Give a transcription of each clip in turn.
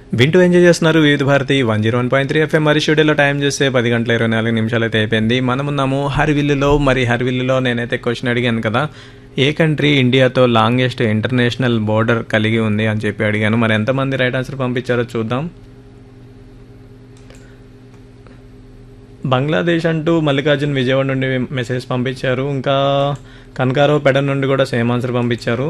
వింటూ ఎంజాయ్ చేస్తున్నారు Vividh Bharati one zero one point three FM మరి స్టూడియోలో టైం చేస్తే పది గంటల ఇరవై నాలుగు నిమిషాలు అయితే అయిపోయింది మనం ఉన్నాము హర్విల్లులో మరి హర్విల్లులో నేనైతే క్వశ్చన్ అడిగాను కదా ఏ కంట్రీ ఇండియాతో లాంగెస్ట్ ఇంటర్నేషనల్ బోర్డర్ కలిగి ఉంది అని చెప్పి అడిగాను మరి ఎంతమంది రైట్ ఆన్సర్ పంపించారో చూద్దాం బంగ్లాదేశ్ అంటూ మల్లికార్జున్ విజయవాడ నుండి మెసేజ్ పంపించారు ఇంకా కనకారావు పెడ నుండి కూడా సేమ్ ఆన్సర్ పంపించారు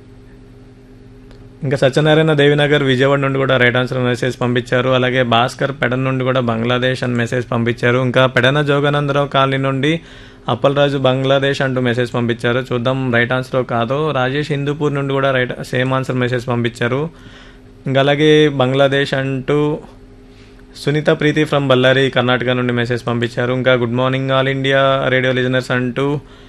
ఇంకా సత్యనారాయణ దేవినగర్ విజయవాడ నుండి కూడా రైట్ ఆన్సర్ మెసేజ్ పంపించారు అలాగే భాస్కర్ పెడన్ నుండి కూడా బంగ్లాదేశ్ అని మెసేజ్ పంపించారు ఇంకా పెడన జోగానందరావు కాలనీ నుండి అప్పలరాజు బంగ్లాదేశ్ అంటూ మెసేజ్ పంపించారు చూద్దాం రైట్ ఆన్సర్ కాదు రాజేష్ హిందూపూర్ నుండి కూడా రైట్ సేమ్ ఆన్సర్ మెసేజ్ పంపించారు ఇంకా అలాగే బంగ్లాదేశ్ అంటూ సునీత ప్రీతి ఫ్రమ్ బళ్ళారి కర్ణాటక నుండి మెసేజ్ పంపించారు ఇంకా good morning all India radio listeners అంటూ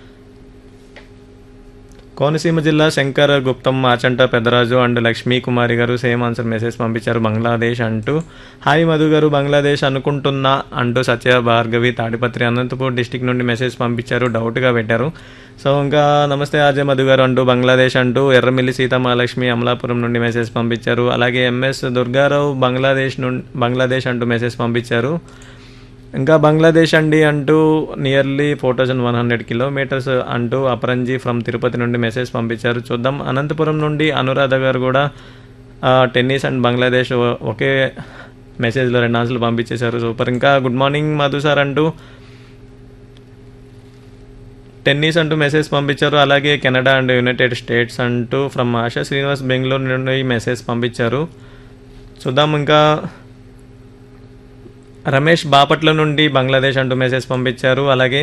కోనసీమ జిల్లా Shankar Guptam Achanta Peddaraju and Lakshmi Kumari garu same answer message పంపించారు బంగ్లాదేశ్ అంటూ హాయ్ మధు గారు బంగ్లాదేశ్ అనుకుంటున్నా అంటూ సత్య భార్గవి తాడిపత్రి అనంతపూర్ డిస్టిక్ నుండి మెసేజ్ పంపించారు డౌట్గా పెట్టారు సో ఇంకా నమస్తే ఆర్జే మధు గారు అంటూ బంగ్లాదేశ్ అంటూ ఎర్రమిల్లి సీతమహాలక్ష్మి అమలాపురం నుండి మెసేజ్ పంపించారు అలాగే ఎంఎస్ దుర్గారావు బంగ్లాదేశ్ నుండి బంగ్లాదేశ్ అంటూ మెసేజ్ పంపించారు ఇంకా బంగ్లాదేశ్ అండి అంటూ nearly four thousand one hundred kilometres అంటూ అపరంజీ ఫ్రమ్ తిరుపతి నుండి మెసేజ్ పంపించారు చూద్దాం అనంతపురం నుండి అనురాధ గారు కూడా ఆ, టెన్నిస్ అండ్ బంగ్లాదేశ్ ఒ- ఒకే మెసేజ్లో రెండు ఆన్సర్లు పంపించేశారు సూపర్ ఇంకా గుడ్ మార్నింగ్ మధు సార్ అంటూ టెన్నిస్ అంటూ మెసేజ్ పంపించారు అలాగే కెనడా అండ్ యునైటెడ్ స్టేట్స్ అంటూ ఫ్రమ్ ఆశా శ్రీనివాస్ బెంగళూరు నుండి మెసేజ్ పంపించారు చూద్దాం ఇంకా రమేష్ బాపట్ల నుండి బంగ్లాదేశ్ అంటూ మెసేజ్ పంపించారు అలాగే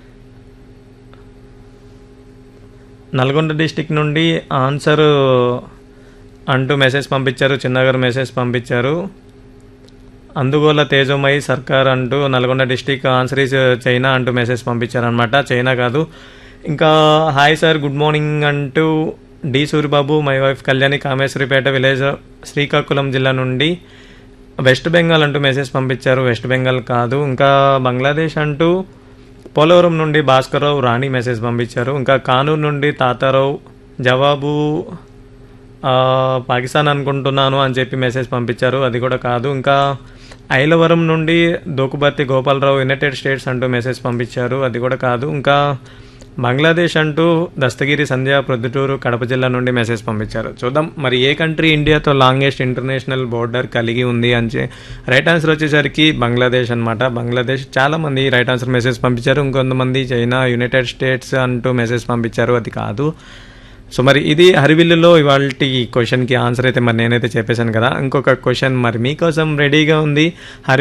నల్గొండ డిస్టిక్ నుండి ఆన్సర్ అంటూ మెసేజ్ పంపించారు చిన్నగారు మెసేజ్ పంపించారు అందుగోల తేజమై సర్కార్ అంటూ Nalgonda district answer is China అంటూ మెసేజ్ పంపించారు అనమాట చైనా కాదు ఇంకా హాయ్ సార్ గుడ్ మార్నింగ్ అంటూ D Suribabu my wife Kalyani Kameswaripeta village Srikakulam జిల్లా నుండి వెస్ట్ బెంగాల్ అంటూ మెసేజ్ పంపించారు వెస్ట్ బెంగాల్ కాదు ఇంకా బంగ్లాదేశ్ అంటూ పోలవరం నుండి భాస్కర్రావు రాణి మెసేజ్ పంపించారు ఇంకా కానూరు నుండి తాతారావు జవాబు ఆ, పాకిస్తాన్ అనుకుంటున్నాను అని చెప్పి మెసేజ్ పంపించారు అది కూడా కాదు ఇంకా ఐలవరం నుండి దోకుబర్తి గోపాలరావు యునైటెడ్ స్టేట్స్ అంటూ మెసేజ్ పంపించారు అది కూడా కాదు ఇంకా బంగ్లాదేశ్ అంటూ దస్తగిరి సంధ్య ప్రొద్దుటూరు కడప జిల్లా నుండి మెసేజ్ పంపించారు చూద్దాం మరి ఏ కంట్రీ ఇండియాతో లాంగెస్ట్ ఇంటర్నేషనల్ బోర్డర్ కలిగి ఉంది అని చె- రైట్ ఆన్సర్ వచ్చేసరికి బంగ్లాదేశ్ అన్నమాట బంగ్లాదేశ్ చాలా మంది రైట్ ఆన్సర్ మెసేజ్ పంపించారు ఇంకొంతమంది చైనా యునైటెడ్ స్టేట్స్ అంటూ మెసేజ్ పంపించారు అది కాదు సో మరి ఇది హరివిల్లులో ఇవాళ క్వశ్చన్కి ఆన్సర్ అయితే మరి నేనైతే చెప్పేశాను కదా ఇంకొక క్వశ్చన్ మరి మీకోసం రెడీగా ఉంది హరి